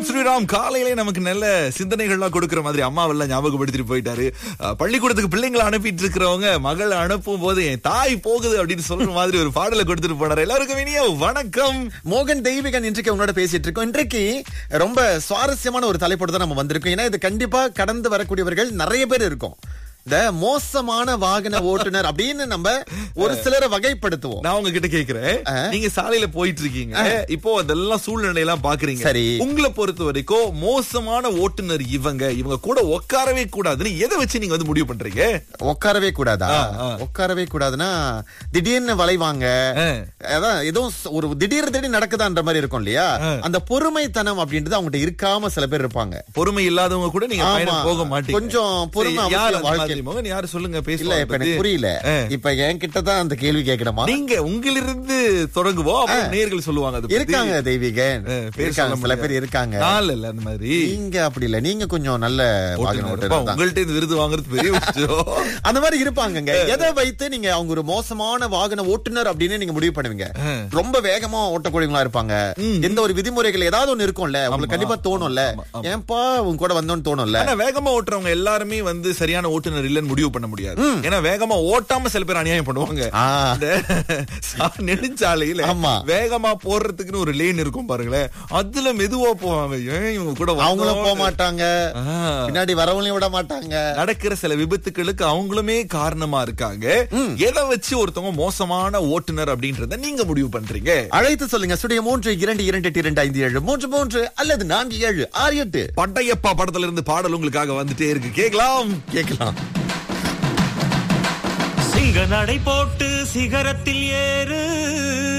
ஸ்ரீராம் காலையிலே நமக்கு நல்ல சிந்தனைகள்லாம் கொடுக்கிற மாதிரி அம்மாவெல்லாம் ஞாபகப்படுத்திட்டு போயிட்டாரு அஹ், பள்ளிக்கூடத்துக்கு பிள்ளைங்களை அனுப்பிட்டு இருக்கிறவங்க மகள் அனுப்பும் போது என் தாய் போகுது அப்படின்னு சொல்ற மாதிரி ஒரு பாடலை கொடுத்துட்டு போனாரு எல்லாருக்கும் இனிய வணக்கம் மோகன் தெய்வீகன் இன்றைக்கு உங்களோட பேசிட்டு இருக்கோம் இன்றைக்கு ரொம்ப சுவாரஸ்யமான ஒரு தலைப்போடு தான் நம்ம வந்திருக்கோம் ஏன்னா இது கண்டிப்பா கடந்து வரக்கூடியவர்கள் நிறைய பேர் இருக்கும் இந்த மோசமான வாகன ஓட்டுநர் அப்படின்னு நம்ம ஒரு சிலரை வகைப்படுத்துவோம் நான் உங்ககிட்ட கேக்குறேன் நீங்க சாலையில போயிட்டு இருக்கீங்க இப்போ அதெல்லாம் சூழ்நிலை எல்லாம் பாக்குறீங்க சரி. உங்களை பொறுத்த வரைக்கும் மோசமான ஓட்டுநர் இவங்க இவங்க கூட உட்காரவே கூடாதுன்னு எதை வச்சு நீங்க வந்து முடிவு பண்றீங்க உட்காரவே கூடாதா ஆ, ஆ. உட்காரவே கூடாதுன்னா திடீர்னு வளைவாங்க ஆ. அதான் ஏதோ ஸ்- ஒரு திடீர் திடீர் நடக்குதான்ற மாதிரி இருக்கும் இல்லையா அந்த பொறுமைத்தனம் அப்படின்றது அவங்ககிட்ட இருக்காம சில பேர் இருப்பாங்க பொறுமை இல்லாதவங்க கூட நீங்க ஆமா. பயணம் போக மாட்டீங்க கொஞ்சம் பொறுமை சரி, யார் அவசியம் அந்த வாழ்க்கையில. மாதிரி மோகன் யாரு சொல்லுங்க இல்ல பேசலாம் இப்ப எனக்கு புரியல இப்ப என்கிட்ட தான் அந்த கேள்வி கேட்கணுமா நீங்க உங்களிருந்து தொடங்குவோம் அப்புறம் நேர்கள் சொல்லுவாங்க அதை பத்தி. இருக்காங்க தெய்வீகன் ஆ, பேர் இருக்காங்க சொல்ல சில முடியாது. பேர் இருக்காங்க நாள் இல்ல அந்த மாதிரி நீங்க அப்படி இல்ல நீங்க கொஞ்சம் நல்ல வாகன ஓட்டுநர். ஓட்டுநர் அப்பா, தான் உங்கள்ட்ட இந்த விருது வாங்குறது பெரிய விஷயம் அந்த மாதிரி இருப்பாங்கங்க எதை வைத்து நீங்க அவங்க ஒரு மோசமான வாகன ஓட்டுநர் அப்படின்னு நீங்க முடிவு பண்ணுவீங்க ரொம்ப வேகமா ஓட்டக்கூடியவங்களா இருப்பாங்க எந்த ஒரு விதிமுறைகள் ஏதாவது ஒண்ணு இருக்கும்ல உங்களுக்கு கண்டிப்பா தோணும்ல ஏன்பா உங்க கூட வந்தோன்னு தோணும்ல ஆனா வேகமா ஓட்டுறவங்க எல்லாருமே வந்து சரியான ஓட்டுநர் இல்லைன்னு முடிவு பண்ண முடியாது ஏன்னா வேகமா ஓட்டாம சில பேர் அநியாயம் பண்ணுவாங்க ஆ. இந்த சா- நெடுஞ்சாலையில ஆமா. வேகமா போறதுக்குன்னு ஒரு லேன் இருக்கும் பாருங்களேன் அதுல மெதுவா போவாங்க ஏன் இவங்க கூட அவங்களும் போக வந்தோம்? மாட்டாங்க ஆ. பின்னாடி வரவங்களையும் விட மாட்டாங்க நடக்கிற சில விபத்துகளுக்கு அவங்களுமே காரணமா இருக்காங்க எதை வச்சு ஒருத்தவங்க மோசமான ஓட்டுநர் அப்படின்றத நீங்க முடிவு பண்றீங்க அழைத்து சொல்லுங்க ஸ்டுடியோ மூன்று இரண்டு இரண்டு எட்டு இரண்டு ஐந்து ஏழு மூன்று மூன்று அல்லது நான்கு ஏழு ஆறு எட்டு பட்டையப்பா படத்துல இருந்து பாடல் உங்களுக்காக வந்துட்டே இருக்கு கேக்கலாம் கேட்கலாம் சிங்க நடை போட்டு சிகரத்தில் ஏறு